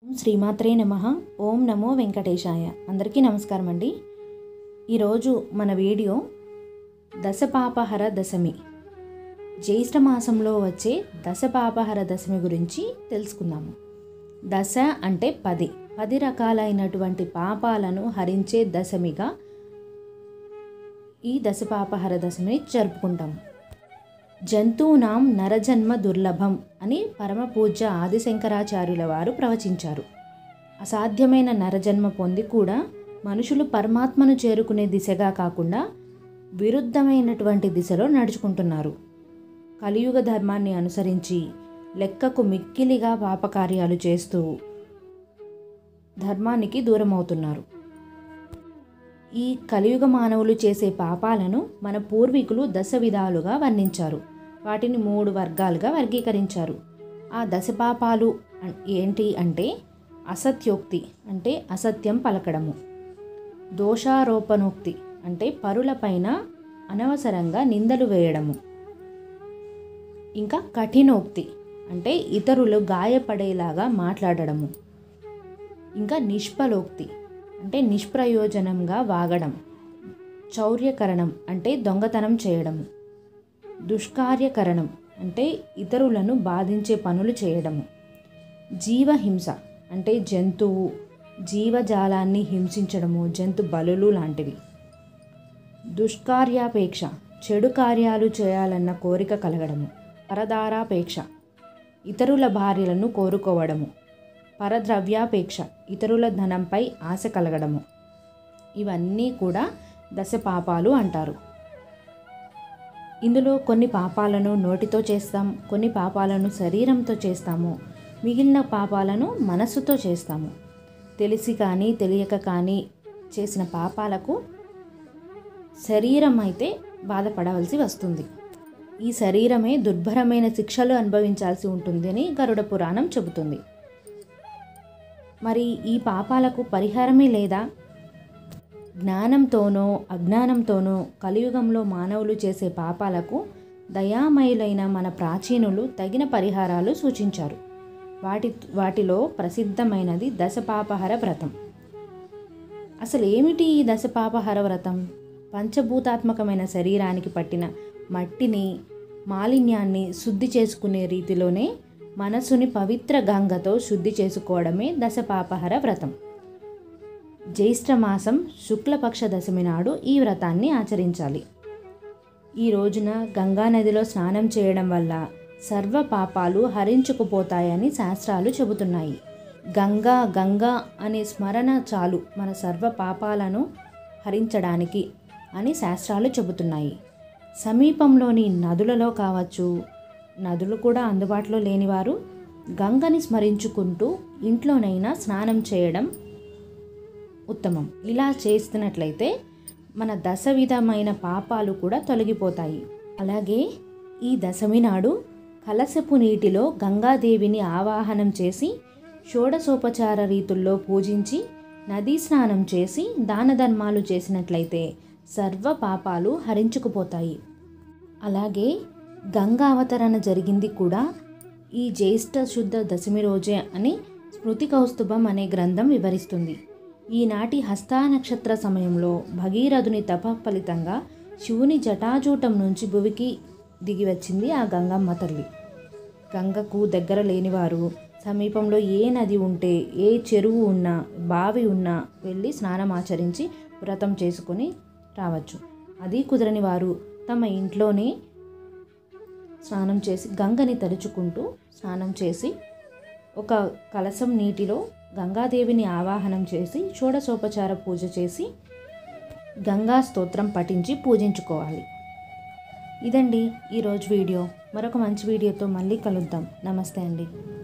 ఓం శ్రీమాత్రే నమ ఓం నమో వెంకటేశాయ అందరికీ నమస్కారం అండి ఈరోజు మన వీడియో దశపాపహర దశమి జ్యేష్ఠ మాసంలో వచ్చే దశపాపహర దశమి గురించి తెలుసుకుందాము దశ అంటే పది పది రకాలైనటువంటి పాపాలను హరించే దశమిగా ఈ దశపాపహర దశమిని జరుపుకుంటాము జంతువునాం నరజన్మ దుర్లభం అని పరమపూజ్య ఆదిశంకరాచార్యుల వారు ప్రవచించారు అసాధ్యమైన నరజన్మ పొంది కూడా మనుషులు పరమాత్మను చేరుకునే దిశగా కాకుండా విరుద్ధమైనటువంటి దిశలో నడుచుకుంటున్నారు కలియుగ ధర్మాన్ని అనుసరించి లెక్కకు మిక్కిలిగా పాపకార్యాలు చేస్తూ ధర్మానికి దూరమవుతున్నారు ఈ కలియుగ మానవులు చేసే పాపాలను మన పూర్వీకులు దశ విధాలుగా వర్ణించారు వాటిని మూడు వర్గాలుగా వర్గీకరించారు ఆ దశ పాపాలు అన్- ఏంటి అంటే అసత్యోక్తి అంటే అసత్యం పలకడము దోషారోపణోక్తి అంటే పరులపైన అనవసరంగా నిందలు వేయడము ఇంకా కఠినోక్తి అంటే ఇతరులు గాయపడేలాగా మాట్లాడడము ఇంకా నిష్ఫలోక్తి అంటే నిష్ప్రయోజనంగా వాగడం చౌర్యకరణం అంటే దొంగతనం చేయడము దుష్కార్యకరణం అంటే ఇతరులను బాధించే పనులు చేయడము జీవహింస అంటే జంతువు జీవజాలాన్ని హింసించడము జంతు బలులు లాంటివి దుష్కార్యాపేక్ష చెడు కార్యాలు చేయాలన్న కోరిక కలగడము పరదారాపేక్ష ఇతరుల భార్యలను కోరుకోవడము పరద్రవ్యాపేక్ష ఇతరుల ధనంపై ఆశ కలగడము ఇవన్నీ కూడా దశ పాపాలు అంటారు ఇందులో కొన్ని పాపాలను నోటితో చేస్తాం కొన్ని పాపాలను శరీరంతో చేస్తాము మిగిలిన పాపాలను మనస్సుతో చేస్తాము తెలిసి కానీ తెలియక కానీ చేసిన పాపాలకు శరీరం అయితే బాధపడవలసి వస్తుంది ఈ శరీరమే దుర్భరమైన శిక్షలు అనుభవించాల్సి ఉంటుందని గరుడ పురాణం చెబుతుంది మరి ఈ పాపాలకు పరిహారమే లేదా జ్ఞానంతోనో అజ్ఞానంతోనో కలియుగంలో మానవులు చేసే పాపాలకు దయామయులైన మన ప్రాచీనులు తగిన పరిహారాలు సూచించారు వాటి వాటిలో ప్రసిద్ధమైనది దశపాపహర వ్రతం అసలు ఏమిటి ఈ దశపాపహర వ్రతం పంచభూతాత్మకమైన శరీరానికి పట్టిన మట్టిని మాలిన్యాన్ని శుద్ధి చేసుకునే రీతిలోనే మనసుని పవిత్ర గంగతో శుద్ధి చేసుకోవడమే దశపాపహర వ్రతం జ్యేష్ఠ మాసం శుక్లపక్ష దశమి నాడు ఈ వ్రతాన్ని ఆచరించాలి ఈ రోజున గంగా నదిలో స్నానం చేయడం వల్ల సర్వ పాపాలు హరించుకుపోతాయని శాస్త్రాలు చెబుతున్నాయి గంగా గంగా అనే స్మరణ చాలు మన సర్వ పాపాలను హరించడానికి అని శాస్త్రాలు చెబుతున్నాయి సమీపంలోని నదులలో కావచ్చు నదులు కూడా అందుబాటులో లేనివారు గంగని స్మరించుకుంటూ ఇంట్లోనైనా స్నానం చేయడం ఉత్తమం ఇలా చేస్తున్నట్లయితే మన దశ విధమైన పాపాలు కూడా తొలగిపోతాయి అలాగే ఈ దశమి నాడు కలశపు నీటిలో గంగాదేవిని ఆవాహనం చేసి షోడసోపచార రీతుల్లో పూజించి నదీ స్నానం చేసి దాన ధర్మాలు చేసినట్లయితే సర్వ పాపాలు హరించుకుపోతాయి అలాగే గంగా అవతరణ జరిగింది కూడా ఈ జ్యేష్ఠ శుద్ధ దశమి రోజే అని స్మృతి కౌస్తుభం అనే గ్రంథం వివరిస్తుంది ఈనాటి హస్తా నక్షత్ర సమయంలో భగీరథుని తప ఫలితంగా శివుని జటాజూటం నుంచి భువికి దిగి వచ్చింది ఆ గంగమ్మ తల్లి గంగకు దగ్గర లేనివారు సమీపంలో ఏ నది ఉంటే ఏ చెరువు ఉన్నా బావి ఉన్నా వెళ్ళి స్నానం ఆచరించి వ్రతం చేసుకొని రావచ్చు అది కుదరని వారు తమ ఇంట్లోనే స్నానం చేసి గంగని తలుచుకుంటూ స్నానం చేసి ఒక కలసం నీటిలో గంగాదేవిని ఆవాహనం చేసి షోడశోపచార పూజ చేసి గంగా స్తోత్రం పఠించి పూజించుకోవాలి ఇదండి ఈరోజు వీడియో మరొక మంచి వీడియోతో మళ్ళీ కలుద్దాం నమస్తే అండి